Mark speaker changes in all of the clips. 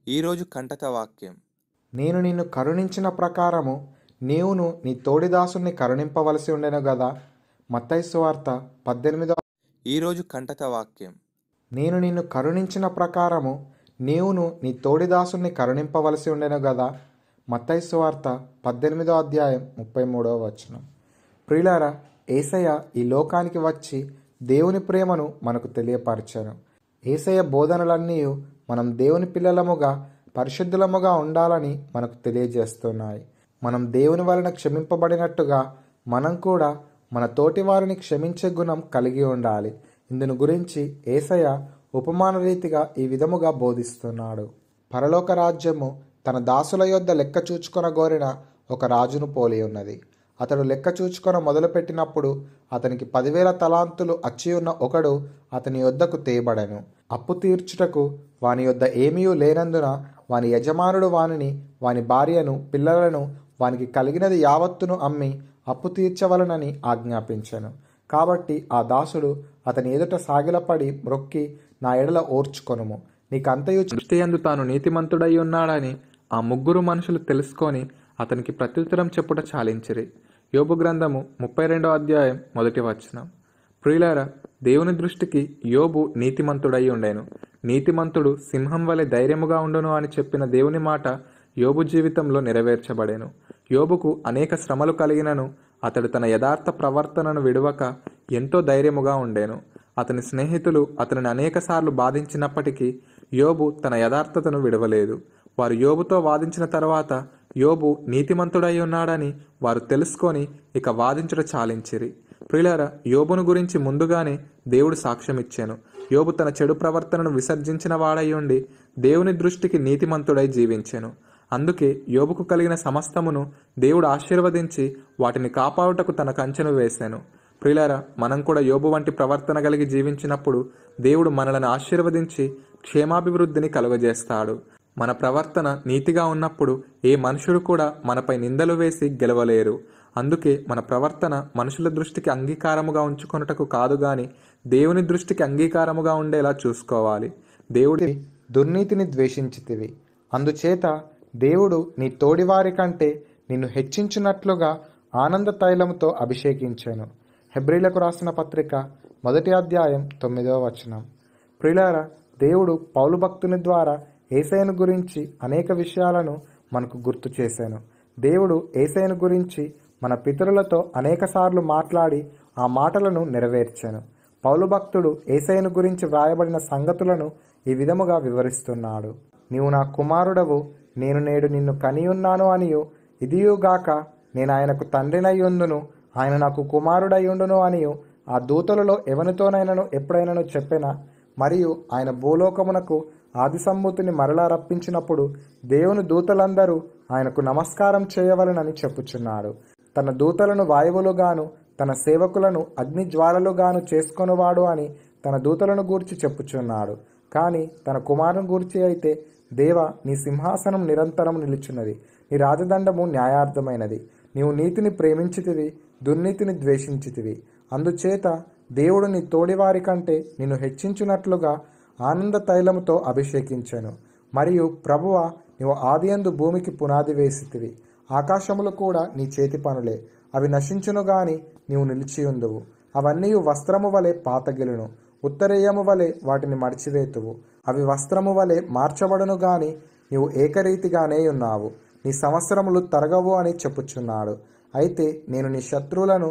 Speaker 1: ఈరోజు కంటక వాక్యం
Speaker 2: నేను నిన్ను కరుణించిన ప్రకారము నీవును నీ తోడిదాసుని కరుణింపవలసి ఉండెను గదా మత్తయి వార్త పద్దెనిమిదో
Speaker 1: ఈరోజు కంటక వాక్యం
Speaker 2: నేను నిన్ను కరుణించిన ప్రకారము నీవును నీ తోడిదాసుని కరుణింపవలసి ఉండెను గదా మత్తయి వార్త పద్దెనిమిదో అధ్యాయం ముప్పై మూడవ వచనం ప్రియులారా ఏసయ్య ఈ లోకానికి వచ్చి దేవుని ప్రేమను మనకు తెలియపరచను ఏసయ్య బోధనలన్నీ మనం దేవుని పిల్లలముగా పరిశుద్ధులముగా ఉండాలని మనకు తెలియజేస్తున్నాయి మనం దేవుని వలన క్షమింపబడినట్టుగా మనం కూడా మన తోటి వారిని క్షమించే గుణం కలిగి ఉండాలి ఇందును గురించి ఏసయ్య ఉపమాన రీతిగా ఈ విధముగా బోధిస్తున్నాడు పరలోక రాజ్యము తన దాసుల యొద్ద లెక్క చూచుకొన గోరిన ఒక రాజును పోలి ఉన్నది అతడు లెక్క చూచుకొన మొదలుపెట్టినప్పుడు అతనికి పదివేల తలాంతులు అచ్చి ఉన్న ఒకడు అతని యొద్దకు తేబడెను అప్పు తీర్చుటకు వాని యొద్ద ఏమీ లేనందున వాని యజమానుడు వానిని వాని భార్యను పిల్లలను వానికి కలిగినది యావత్తును అమ్మి అప్పు తీర్చవలనని ఆజ్ఞాపించాను కాబట్టి ఆ దాసుడు అతని ఎదుట సాగిలపడి మ్రొక్కి నా ఎడల ఓర్చుకొనుము నీకంతయు
Speaker 3: దృష్టి యందు తాను నీతిమంతుడై ఉన్నాడని ఆ ముగ్గురు మనుషులు తెలుసుకొని అతనికి ప్రత్యుత్తరం చెప్పుట చాలించిరి యోబు గ్రంథము ముప్పై రెండో అధ్యాయం మొదటి వచనం ప్రియులారా దేవుని దృష్టికి యోబు నీతిమంతుడై ఉండేను నీతిమంతుడు సింహం వలె ధైర్యముగా ఉండును అని చెప్పిన దేవుని మాట యోబు జీవితంలో నెరవేర్చబడేను యోబుకు అనేక శ్రమలు కలిగినను అతడు తన యథార్థ ప్రవర్తనను విడవక ఎంతో ధైర్యముగా ఉండేను అతని స్నేహితులు అతనిని అనేకసార్లు బాధించినప్పటికీ యోబు తన యథార్థతను విడవలేదు వారు యోబుతో వాదించిన తర్వాత యోబు నీతిమంతుడై ఉన్నాడని వారు తెలుసుకొని ఇక వాదించుట చాలించిరి ప్రియులారా యోబును గురించి ముందుగానే దేవుడు సాక్ష్యమిచ్చాను యోబు తన చెడు ప్రవర్తనను విసర్జించిన వాడై ఉండి దేవుని దృష్టికి నీతిమంతుడై జీవించాను అందుకే యోబుకు కలిగిన సమస్తమును దేవుడు ఆశీర్వదించి వాటిని కాపాడుటకు తన కంచెను వేశాను ప్రియులారా మనం కూడా యోబు వంటి ప్రవర్తన కలిగి జీవించినప్పుడు దేవుడు మనలను ఆశీర్వదించి క్షేమాభివృద్ధిని కలుగజేస్తాడు మన ప్రవర్తన నీతిగా ఉన్నప్పుడు ఏ మనుషుడు కూడా మనపై నిందలు వేసి గెలవలేరు అందుకే మన ప్రవర్తన మనుషుల దృష్టికి అంగీకారముగా ఉంచుకొనుటకు కాదు గాని దేవుని దృష్టికి అంగీకారముగా ఉండేలా చూసుకోవాలి దేవుడి
Speaker 2: దుర్నీతిని ద్వేషించితివి అందుచేత దేవుడు నీ తోడివారి కంటే నిన్ను హెచ్చించినట్లుగా ఆనంద తైలముతో అభిషేకించాను హెబ్రిలకు రాసిన పత్రిక మొదటి అధ్యాయం తొమ్మిదవ వచనం ప్రిలారా దేవుడు పౌలు భక్తుని ద్వారా ఏసైను గురించి అనేక విషయాలను మనకు గుర్తు చేశాను దేవుడు ఏసైను గురించి మన పితరులతో అనేకసార్లు మాట్లాడి ఆ మాటలను నెరవేర్చాను పౌలు భక్తుడు ఏసైను గురించి వ్రాయబడిన సంగతులను ఈ విధముగా వివరిస్తున్నాడు నీవు నా కుమారుడవు నేను నేడు నిన్ను కనియున్నాను అనియు ఇదియుగాక నేను ఆయనకు తండ్రినయ్యుందును ఆయన నాకు కుమారుడయ్యుండును అనియు ఆ దూతలలో ఎవనితోనైనను ఎప్పుడైనాను చెప్పిన మరియు ఆయన భూలోకమునకు ఆది సంబూతిని మరలా రప్పించినప్పుడు దేవుని దూతలందరూ ఆయనకు నమస్కారం చేయవలనని చెప్పుచున్నాడు తన దూతలను వాయువులుగాను తన సేవకులను అగ్ని జ్వాలలుగాను చేసుకొనువాడు అని తన దూతలను గూర్చి చెప్పుచున్నాడు కానీ తన కుమారుని గూర్చి అయితే దేవ నీ సింహాసనం నిరంతరం నిలుచున్నది నీ రాజదండము న్యాయార్థమైనది నీవు నీతిని ప్రేమించితివి దుర్నీతిని ద్వేషించితివి అందుచేత దేవుడు నీ తోడివారి కంటే నిన్ను హెచ్చించున్నట్లుగా ఆనంద తైలముతో అభిషేకించాను మరియు ప్రభువ నీవు ఆదియందు భూమికి పునాది వేసితివి ఆకాశములు కూడా నీ చేతి పనులే అవి నశించును గాని నీవు నిలిచియుందువు అవన్నీ వస్త్రము వలె పాతగిలును ఉత్తరేయము వలె వాటిని మడిచివేతువు అవి వస్త్రము వలె మార్చబడును గాని నీవు ఏకరీతిగానే ఉన్నావు నీ సంవత్సరములు తరగవు అని చెప్పుచున్నాడు అయితే నేను నీ శత్రువులను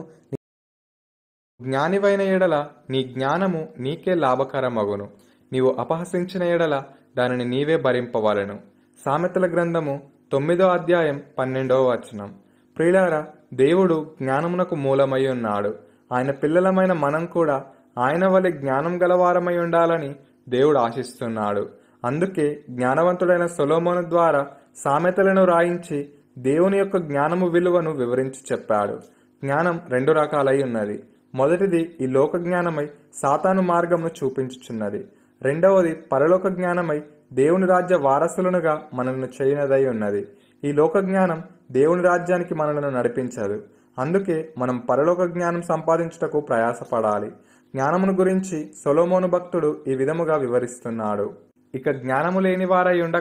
Speaker 3: జ్ఞానివైన ఎడల నీ జ్ఞానము నీకే లాభకరమగును నీవు అపహసించిన ఎడల దానిని నీవే భరింపవలెను సామెతల గ్రంథము తొమ్మిదో అధ్యాయం పన్నెండవ వచనం ప్రియులారా దేవుడు జ్ఞానమునకు మూలమై ఉన్నాడు ఆయన పిల్లలమైన మనం కూడా ఆయన వలె జ్ఞానం గలవారమై ఉండాలని దేవుడు ఆశిస్తున్నాడు అందుకే జ్ఞానవంతుడైన సొలోమోను ద్వారా సామెతలను రాయించి దేవుని యొక్క జ్ఞానము విలువను వివరించి చెప్పాడు జ్ఞానం రెండు రకాలై ఉన్నది మొదటిది ఈ లోక జ్ఞానమై సాతాను మార్గమును చూపించుచున్నది రెండవది పరలోక జ్ఞానమై దేవుని రాజ్య వారసులనుగా మనల్ని చేయనదై ఉన్నది ఈ లోక జ్ఞానం దేవుని రాజ్యానికి మనలను నడిపించదు అందుకే మనం పరలోక జ్ఞానం సంపాదించుటకు ప్రయాసపడాలి జ్ఞానమును గురించి సొలోమోను భక్తుడు ఈ విధముగా వివరిస్తున్నాడు ఇక జ్ఞానము లేని వారై ఉండక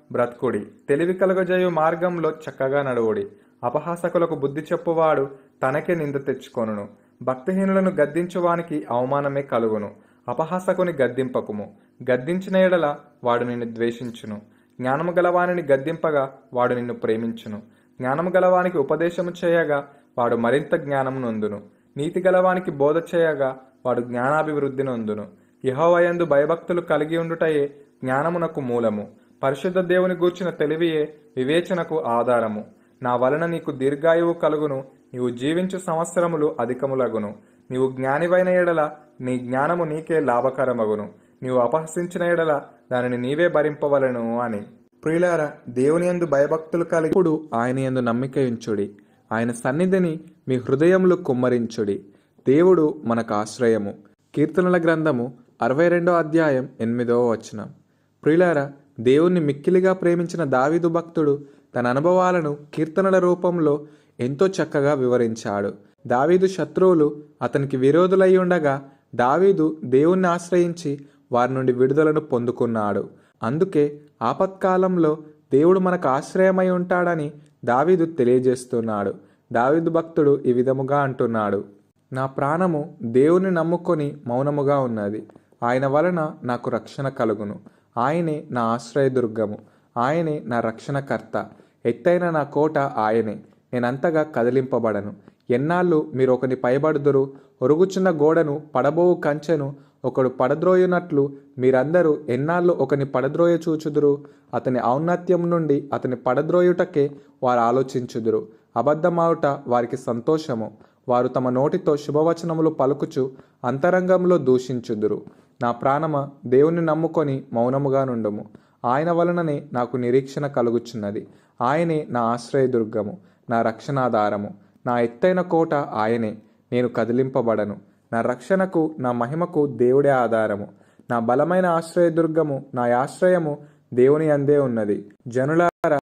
Speaker 3: బ్రతుకుడి తెలివి కలుగజేయు మార్గంలో చక్కగా నడువుడి అపహాసకులకు బుద్ధి చెప్పువాడు తనకే నింద తెచ్చుకొనును భక్తిహీనులను గద్దించువానికి అవమానమే కలుగును అపహాసకుని గద్దింపకుము గద్దించిన ఎడల వాడు నిన్ను ద్వేషించును జ్ఞానము గలవానిని గద్దింపగా వాడు నిన్ను ప్రేమించును జ్ఞానము గలవానికి ఉపదేశము చేయగా వాడు మరింత జ్ఞానము నొందును నీతి గలవానికి బోధ చేయగా వాడు జ్ఞానాభివృద్ధి నొందును యహోవయందు భయభక్తులు కలిగి ఉండుటయే జ్ఞానమునకు మూలము పరిశుద్ధ దేవుని గూర్చిన తెలివియే వివేచనకు ఆధారము నా వలన నీకు దీర్ఘాయువు కలుగును నీవు జీవించు సంవత్సరములు అధికములగును నీవు జ్ఞానివైన ఎడల నీ జ్ఞానము నీకే లాభకరమగును నీవు అపహసించిన ఎడల దానిని నీవే భరింపవలను అని ప్రియులారా దేవుని యందు భయభక్తులు కలిగి ఇప్పుడు ఆయన యందు నమ్మిక ఉంచుడి ఆయన సన్నిధిని మీ హృదయములు కుమ్మరించుడి దేవుడు మనకు ఆశ్రయము కీర్తనల గ్రంథము అరవై రెండో అధ్యాయం ఎనిమిదవ వచనం ప్రియులారా దేవుణ్ణి మిక్కిలిగా ప్రేమించిన దావీదు భక్తుడు తన అనుభవాలను కీర్తనల రూపంలో ఎంతో చక్కగా వివరించాడు దావీదు శత్రువులు అతనికి విరోధులై ఉండగా దావీదు దేవుణ్ణి ఆశ్రయించి వారి నుండి విడుదలను పొందుకున్నాడు అందుకే ఆపత్కాలంలో దేవుడు మనకు ఆశ్రయమై ఉంటాడని దావీదు తెలియజేస్తున్నాడు దావీదు భక్తుడు ఈ విధముగా అంటున్నాడు నా ప్రాణము దేవుని నమ్ముకొని మౌనముగా ఉన్నది ఆయన వలన నాకు రక్షణ కలుగును ఆయనే నా ఆశ్రయదుర్గము ఆయనే నా రక్షణకర్త ఎత్తైన నా కోట ఆయనే నేనంతగా కదిలింపబడను ఎన్నాళ్ళు మీరు ఒకని పైబడుదురు ఒరుగుచున్న గోడను పడబోవు కంచెను ఒకడు పడద్రోయునట్లు మీరందరూ ఎన్నాళ్ళు ఒకని పడద్రోయ చూచుదురు అతని ఔన్నత్యం నుండి అతని పడద్రోయుటకే వారు ఆలోచించుదురు అబద్ధమావుట వారికి సంతోషము వారు తమ నోటితో శుభవచనములు పలుకుచు అంతరంగంలో దూషించుదురు నా ప్రాణమ దేవుని నమ్ముకొని మౌనముగా నుండుము ఆయన వలననే నాకు నిరీక్షణ కలుగుచున్నది ఆయనే నా ఆశ్రయదుర్గము నా రక్షణాధారము నా ఎత్తైన కోట ఆయనే నేను కదిలింపబడను నా రక్షణకు నా మహిమకు దేవుడే ఆధారము నా బలమైన ఆశ్రయదుర్గము నా ఆశ్రయము దేవుని అందే ఉన్నది జనులారా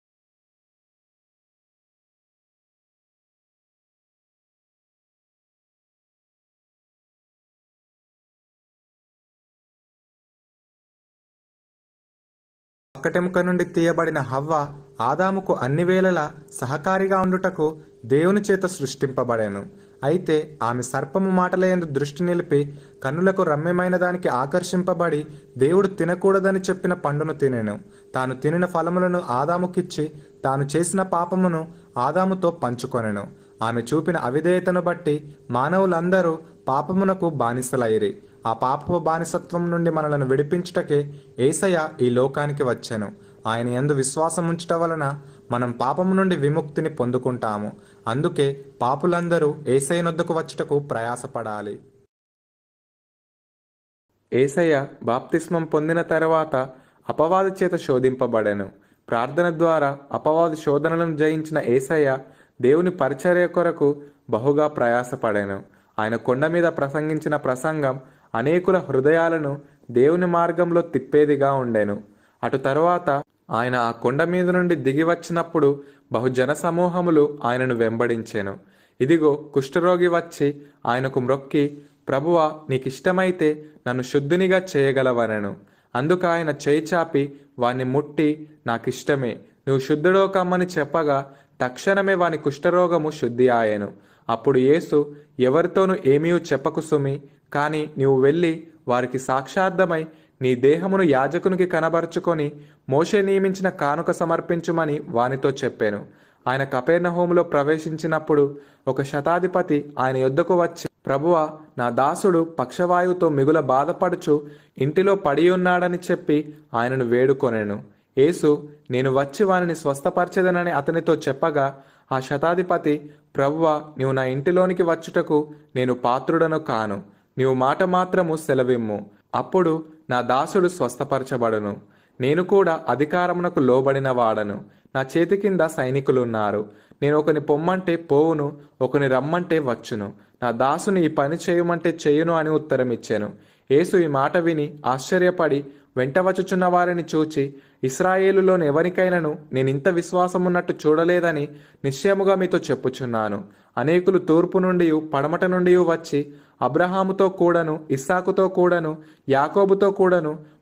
Speaker 3: ఒక్కటెముక నుండి తీయబడిన హవ్వ ఆదాముకు అన్ని వేళలా సహకారిగా ఉండుటకు దేవుని చేత సృష్టింపబడాను అయితే ఆమె సర్పము మాటలయందు దృష్టి నిలిపి కన్నులకు రమ్యమైన దానికి ఆకర్షింపబడి దేవుడు తినకూడదని చెప్పిన పండును తినెను తాను తినిన ఫలములను ఆదాముకిచ్చి తాను చేసిన పాపమును ఆదాముతో పంచుకొనెను ఆమె చూపిన అవిధేయతను బట్టి మానవులందరూ పాపమునకు బానిసలైరి ఆ పాపపు బానిసత్వం నుండి మనలను విడిపించుటకే ఏసయ్య ఈ లోకానికి వచ్చెను ఆయన యందు విశ్వాసం ఉంచుట వలన మనం పాపము నుండి విముక్తిని పొందుకుంటాము అందుకే పాపులందరూ ఏసయ్య నొద్దకు వచ్చుటకు ప్రయాసపడాలి ఏసయ్య బాప్తిస్మం పొందిన తర్వాత అపవాది చేత శోధింపబడెను ప్రార్థన ద్వారా అపవాది శోధనలను జయించిన ఏసయ్య దేవుని పరిచర్య కొరకు బహుగా ప్రయాసపడాను ఆయన కొండ మీద ప్రసంగించిన ప్రసంగం అనేకుల హృదయాలను దేవుని మార్గంలో తిప్పేదిగా ఉండెను అటు తరువాత ఆయన ఆ కొండ మీద నుండి దిగి వచ్చినప్పుడు బహుజన సమూహములు ఆయనను వెంబడించెను ఇదిగో కుష్ఠరోగి వచ్చి ఆయనకు మ్రొక్కి ప్రభువా నీకిష్టమైతే నన్ను శుద్ధునిగా చేయగలవనెను అందుకు ఆయన చేయి చాపి వాణ్ణి ముట్టి నాకిష్టమే నువ్వు శుద్ధుడో కమ్మని చెప్పగా తక్షణమే వాని కుష్ఠరోగము శుద్ధి ఆయను అప్పుడు యేసు ఎవరితోనూ ఏమీ చెప్పకు సుమి కానీ నీవు వెళ్ళి వారికి సాక్షార్థమై నీ దేహమును యాజకునికి కనబరుచుకొని మోషే నియమించిన కానుక సమర్పించుమని వానితో చెప్పాను ఆయన కపేర్నహోములో ప్రవేశించినప్పుడు ఒక శతాధిపతి ఆయన యొద్దకు వచ్చి ప్రభువా నా దాసుడు పక్షవాయువుతో మిగుల బాధపడుచు ఇంటిలో పడి ఉన్నాడని చెప్పి ఆయనను వేడుకొనెను యేసు నేను వచ్చి వానిని స్వస్థపరచెదనని అతనితో చెప్పగా ఆ శతాధిపతి ప్రభువా నీవు నా ఇంటిలోనికి వచ్చుటకు నేను పాత్రుడను కాను నీవు మాట మాత్రము సెలవిమ్ము అప్పుడు నా దాసుడు స్వస్థపరచబడును నేను కూడా అధికారమునకు లోబడిన వాడను నా చేతి కింద సైనికులున్నారు నేను ఒకని పొమ్మంటే పోవును ఒకని రమ్మంటే వచ్చును నా దాసుని ఈ పని చేయమంటే చేయును అని ఉత్తరం ఇచ్చాను యేసు ఈ మాట విని ఆశ్చర్యపడి వెంట వచ్చుచున్న వారిని చూచి ఇస్రాయేలులోని ఎవరికైనాను నేను ఇంత విశ్వాసమున్నట్టు చూడలేదని నిశ్చయముగా మీతో చెప్పుచున్నాను అనేకులు తూర్పు నుండి పడమట నుండి వచ్చి అబ్రహాముతో కూడను ఇస్సాకుతో కూడను యాకోబుతో కూడను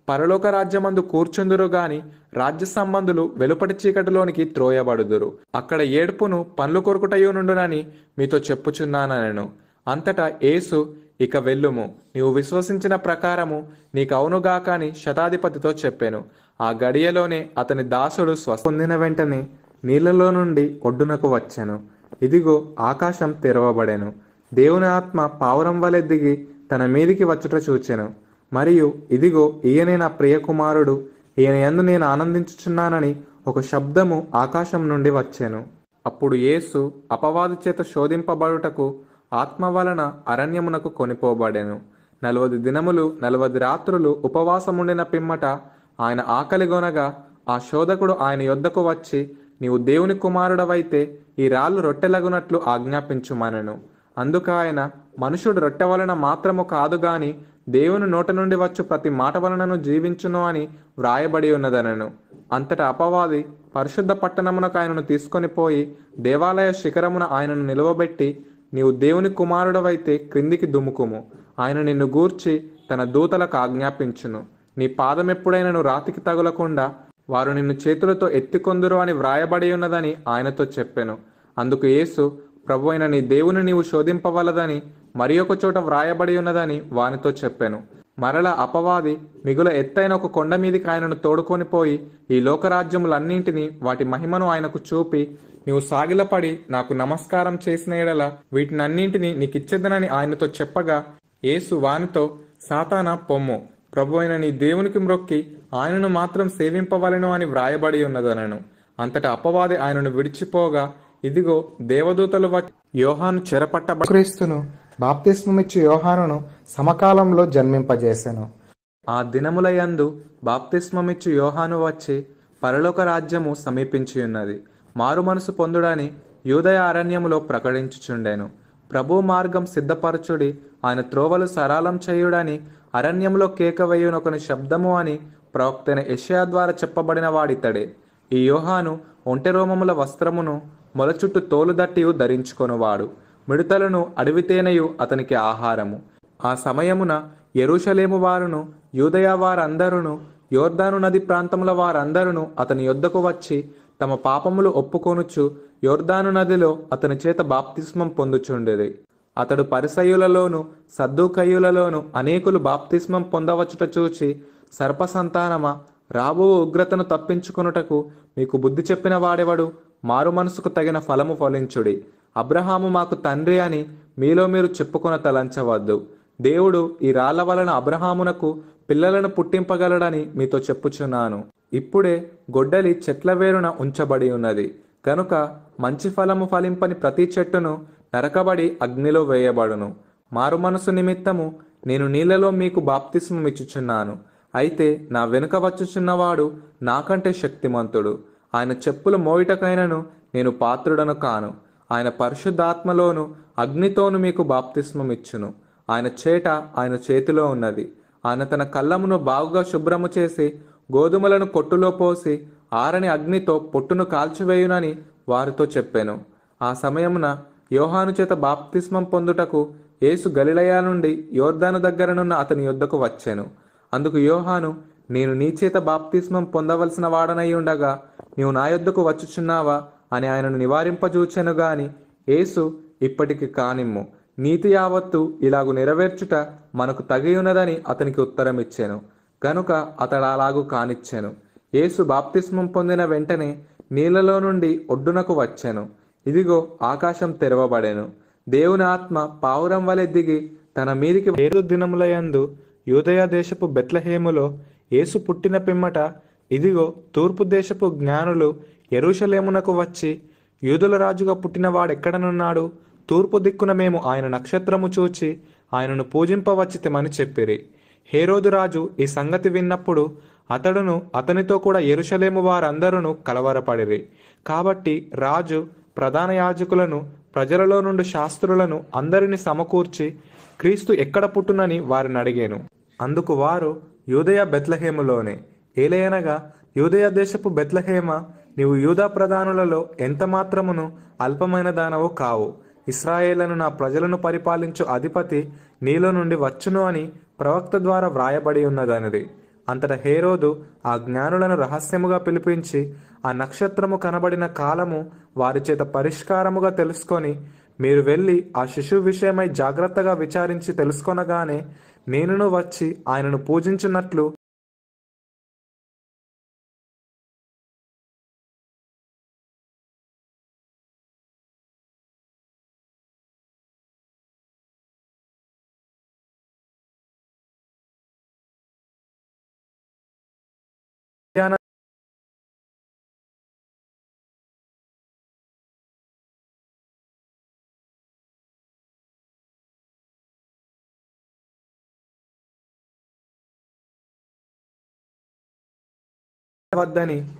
Speaker 3: పరలోక రాజ్యమందు కూర్చుందురు గాని రాజ్య సంబంధులు వెలుపటి చీకటిలోనికి త్రోయబడుదురు అక్కడ ఏడుపును పండ్లు కొరుకుటయ్యునుండునని మీతో చెప్పుచున్నానను అంతటా యేసు ఇక వెళ్ళుము నీవు విశ్వసించిన ప్రకారము నీకు అవునుగాక అని శతాధిపతితో చెప్పాను ఆ గడియలోనే అతని దాసుడు స్వస్థ పొందిన వెంటనే నీళ్లలో నుండి ఒడ్డునకు వచ్చాను ఇదిగో ఆకాశం తెరవబడెను దేవుని ఆత్మ పావురం వలె దిగి తన మీదికి వచ్చుట చూచెను మరియు ఇదిగో ఈయనే నా ప్రియ కుమారుడు ఈయన యందు నేను ఆనందించుచున్నానని ఒక శబ్దము ఆకాశం నుండి వచ్చాను అప్పుడు యేసు అపవాది చేత శోధింపబడుటకు ఆత్మ వలన అరణ్యమునకు కొనిపోబడెను నలవది దినములు నలవది రాత్రులు ఉపవాసముండిన పిమ్మట ఆయన ఆకలిగొనగా ఆ శోధకుడు ఆయన యొద్దకు వచ్చి నీవు దేవుని కుమారుడవైతే ఈ రాళ్ళు రొట్టెలగునట్లు ఆజ్ఞాపించుమనెను అందుకు ఆయన మనుషుడు రొట్టె వలన మాత్రము కాదు గాని దేవుని నోట నుండి వచ్చు ప్రతి మాట వలనను జీవించును అని వ్రాయబడి ఉన్నదనను అంతటా అపవాది పరిశుద్ధ పట్టణమునకు ఆయనను తీసుకొని పోయి దేవాలయ శిఖరమున ఆయనను నిలువబెట్టి నీవు దేవుని కుమారుడవైతే క్రిందికి దుముకుము ఆయన నిన్ను గూర్చి తన దూతలకు ఆజ్ఞాపించును నీ పాదం ఎప్పుడైనను రాతికి తగులకుండా వారు నిన్ను చేతులతో ఎత్తికొందురు అని వ్రాయబడి ఉన్నదని ఆయనతో చెప్పెను అందుకు యేసు ప్రభు అయిన నీ దేవుని నీవు శోధింపవలదని మరి ఒక చోట వ్రాయబడి ఉన్నదని వానితో చెప్పాను మరల అపవాది మిగుల ఎత్తైన ఒక కొండ మీదికి ఆయనను తోడుకొని పోయి ఈ లోకరాజ్యములన్నింటినీ వాటి మహిమను ఆయనకు చూపి నీవు సాగిలపడి నాకు నమస్కారం చేసిన ఎడల వీటినన్నింటినీ నీకిచ్చేదనని ఆయనతో చెప్పగా యేసు వానితో సాతాన పొమ్ము ప్రభు అయిన నీ దేవునికి మ్రొక్కి ఆయనను మాత్రం సేవింపవలెను అని వ్రాయబడి ఉన్నదనను అంతటా అపవాది ఆయనను విడిచిపోగా ఇదిగో దేవదూతలు వచ్చి యోహాను చెరపట్టబ
Speaker 2: క్రీస్తును బాప్తిస్మమిచ్చు యోహానును సమకాలంలో జన్మింపజేశాను
Speaker 3: ఆ దినముల యందు బాప్తిస్మమిచ్చు యోహాను వచ్చి పరలోక రాజ్యము సమీపించి ఉన్నది మారు మనసు పొందుడని యూదయ అరణ్యములో ప్రకటించుచుండెను ప్రభు మార్గం సిద్ధపరచుడి ఆయన త్రోవలు సరాలం చేయుడని అరణ్యంలో కేక వేయునొకని శబ్దము అని ప్రవక్తైన యెషయా ద్వారా చెప్పబడిన వాడితడే ఈ యోహాను ఒంటె రోమముల వస్త్రమును మొల చుట్టూ తోలుదట్టియు ధరించుకొనువాడు మిడతలను అడవితేనయు అతనికి ఆహారము ఆ సమయమున ఎరుషలేము వారును యూదయ వారందరును యోర్దాను నది ప్రాంతముల వారందరును అతని యొద్దకు వచ్చి తమ పాపములు ఒప్పుకొనుచు యోర్దాను నదిలో అతని చేత బాప్తిస్మం పొందుచుండేది అతడు పరిసయులలోను సద్దుకయ్యులలోను అనేకులు బాప్తిస్మం పొందవచ్చుట చూచి సర్పసంతానమా రాబో ఉగ్రతను తప్పించుకొనుటకు మీకు బుద్ధి చెప్పిన వాడెవడు మారు మనసుకు తగిన ఫలము ఫలించుడి అబ్రహాము మాకు తండ్రి అని మీలో మీరు చెప్పుకొన తలంచవద్దు దేవుడు ఈ రాళ్ల వలన అబ్రహామునకు పిల్లలను పుట్టింపగలడని మీతో చెప్పుచున్నాను ఇప్పుడే గొడ్డలి చెట్ల వేరున ఉంచబడి ఉన్నది కనుక మంచి ఫలము ఫలింపని ప్రతి చెట్టును నరకబడి అగ్నిలో వేయబడును మారు మనసు నిమిత్తము నేను నీళ్లలో మీకు బాప్తిస్మం ఇచ్చుచున్నాను అయితే నా వెనుక వచ్చుచున్నవాడు నాకంటే శక్తిమంతుడు ఆయన చెప్పులు మోయిటకైనను నేను పాత్రుడను కాను ఆయన పరిశుద్ధాత్మలోను అగ్నితోను మీకు బాప్తిస్మం ఇచ్చును ఆయన చేట ఆయన చేతిలో ఉన్నది ఆయన తన కళ్ళమును బాగుగా శుభ్రము చేసి గోధుమలను కొట్టులో పోసి ఆరని అగ్నితో పొట్టును కాల్చివేయునని వారితో చెప్పాను ఆ సమయమున యోహాను చేత బాప్తిస్మం పొందుటకు యేసు గలిలయ నుండి యోర్దాను దగ్గరనున్న అతని యొద్దకు వచ్చాను అందుకు యోహాను నేను నీ చేత బాప్తిస్మం పొందవలసిన వాడనై ఉండగా నీవు నా యొద్దకు వచ్చుచున్నావా అని ఆయనను నివారింపజూచెను గాని యేసు ఇప్పటికి కానిమ్ము నీతి యావత్తు ఇలాగు నెరవేర్చుట మనకు తగి ఉన్నదని అతనికి ఉత్తరం ఇచ్చాను కనుక అతడు అలాగు కానిచ్చాను యేసు బాప్తిస్మం పొందిన వెంటనే నీళ్లలో నుండి ఒడ్డునకు వచ్చాను ఇదిగో ఆకాశం తెరవబడెను దేవుని ఆత్మ పావురం వలె దిగి తన మీదికి ఏడు దినములయందు యూదయ దేశపు బెత్లహేములో యేసు పుట్టిన పిమ్మట ఇదిగో తూర్పు దేశపు జ్ఞానులు ఎరుషలేమునకు వచ్చి యూదుల రాజుగా పుట్టిన వాడెక్కడనున్నాడు తూర్పు దిక్కున మేము ఆయన నక్షత్రము చూచి ఆయనను పూజింపవచ్చితమని చెప్పిరి హేరోదు రాజు ఈ సంగతి విన్నప్పుడు అతడును అతనితో కూడా ఎరుషలేము వారందరూ కలవరపడిరి కాబట్టి రాజు ప్రధాన యాజకులను ప్రజలలో నుండి శాస్త్రులను అందరిని సమకూర్చి క్రీస్తు ఎక్కడ పుట్టునని వారిని అడిగాను అందుకు వారు యూదయ బెత్లహేములోనే ఏలయనగా యూదయ దేశపు బెత్లహేమ నీవు యూదా ప్రధానులలో ఎంత మాత్రమును అల్పమైన దానవో కావు ఇస్రాయేలను నా ప్రజలను పరిపాలించు అధిపతి నీలో నుండి వచ్చును అని ప్రవక్త ద్వారా వ్రాయబడి ఉన్నదనిది అంతట హేరోదు ఆ జ్ఞానులను రహస్యముగా పిలిపించి ఆ నక్షత్రము కనబడిన కాలము వారి చేత పరిష్కారముగా తెలుసుకొని మీరు వెళ్ళి ఆ శిశువు విషయమై జాగ్రత్తగా విచారించి తెలుసుకొనగానే నేనును వచ్చి ఆయనను పూజించున్నట్లు వద్దని